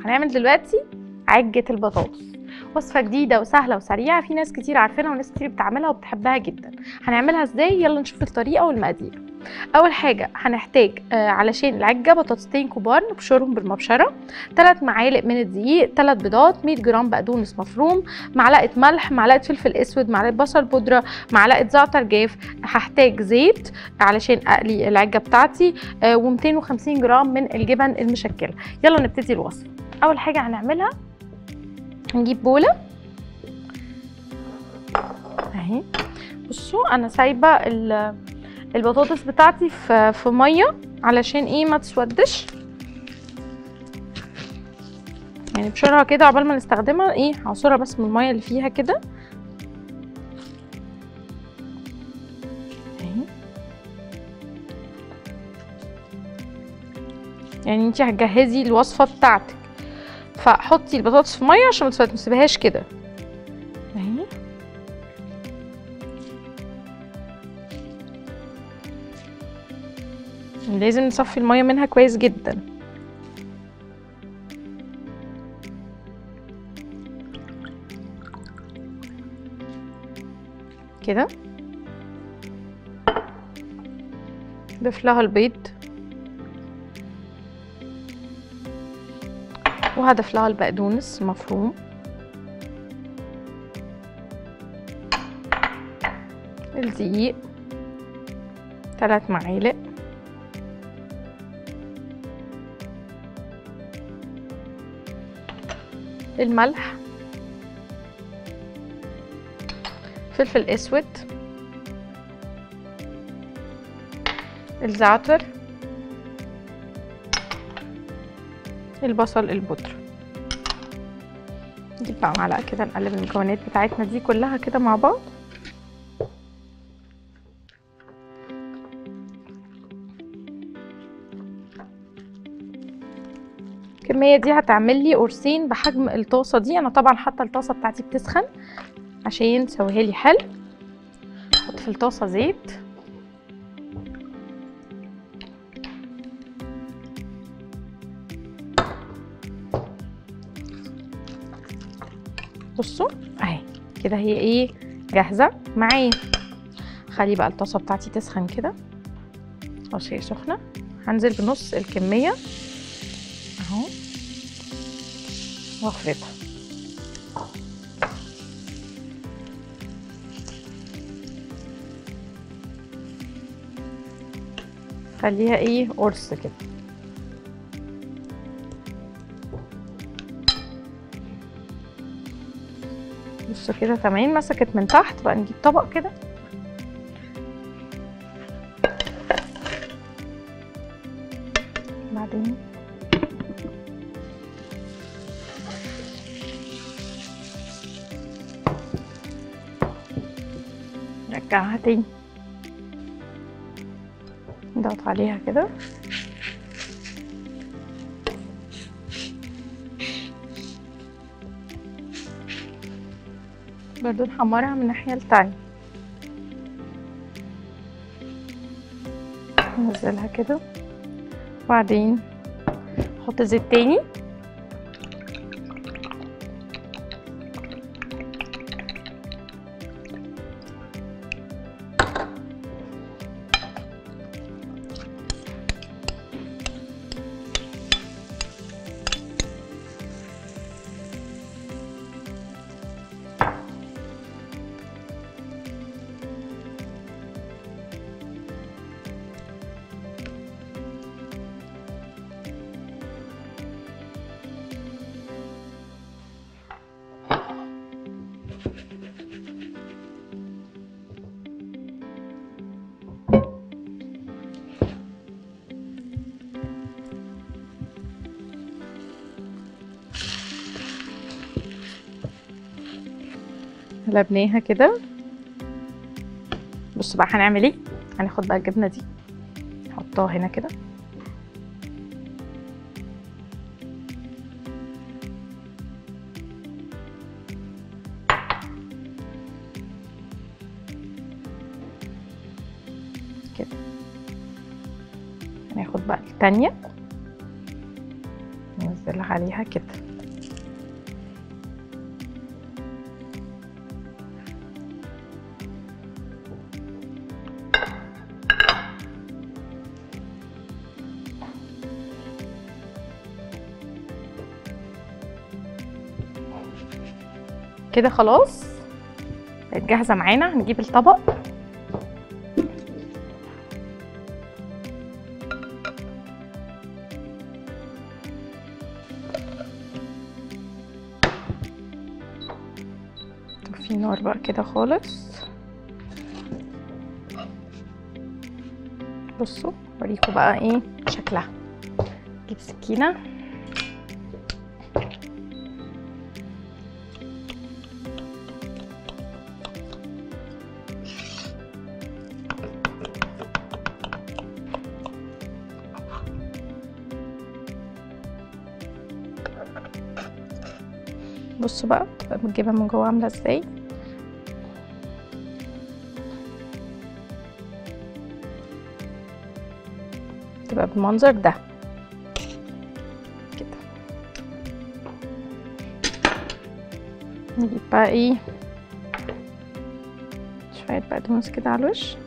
هنعمل دلوقتي عجة البطاطس وصفة جديدة وسهلة وسريعة في ناس كتير عارفينها وناس كتير بتعملها وبتحبها جدا هنعملها ازاي يلا نشوف الطريقة والمقادير اول حاجة هنحتاج آه علشان العجة بطاطستين كبار نبشرهم بالمبشرة 3 معالق من الدقيق 3 بيضات 100 جرام بقدونس مفروم معلقة ملح معلقة فلفل اسود معلقة بصل بودرة معلقة زعتر جاف هحتاج زيت علشان اقلي العجة بتاعتي آه و250 جرام من الجبن المشكلة يلا نبتدي الوصفة اول حاجة هنعملها هنجيب بولة اهي بصوا انا سايبه ال- البطاطس بتاعتي في في ميه علشان ايه ما تسودش يعني بشرها كده عقبال ما نستخدمها ايه هعصرها بس من الميه اللي فيها كده اهي يعني انتي هتجهزي الوصفه بتاعتك فحطي البطاطس في ميه عشان ما تسيبهاش كده اهي لازم نصفي الميه منها كويس جدا كده ضيف لها البيض وهضيف لها البقدونس المفروم الدقيق ثلاث معالق الملح فلفل اسود الزعتر البصل البودرة نجيب بقى معلقة كده نقلب المكونات بتاعتنا دي كلها كده مع بعض الكمية دي هتعمل لي قرصين بحجم الطاسة دي انا طبعا حاطة الطاسة بتاعتي بتسخن عشان تسويها لي حلو احط في الطاسة زيت بصوا اهي كده هي ايه جاهزة معايا خلي بقى الطاسة بتاعتي تسخن كده خلاص هي سخنة هنزل بنص الكمية اهو واخرطها خليها ايه قرص كده بصوا كده تمام مسكت من تحت بقى نجيب طبق كده بعدين نرجعها تاني نضغط عليها كده برضو نحمرها من الناحية التانية ننزلها كده وبعدين نحط زيت تاني قلبناها كده بصوا بقى هنعمل ايه هناخد بقى الجبنه دي نحطها هنا كده كده هناخد بقى التانية ننزلها عليها كده كده خلاص بقت جاهزه معانا هنجيب الطبق في نار بقى كده خالص بصوا اوريكم بقى ايه شكلها نجيب سكينه بصوا بقى تبقى متجيبه من جوه عامله ازاي تبقى بالمنظر ده كده نجيب بقى ايه شويه بقدونس كده على الوش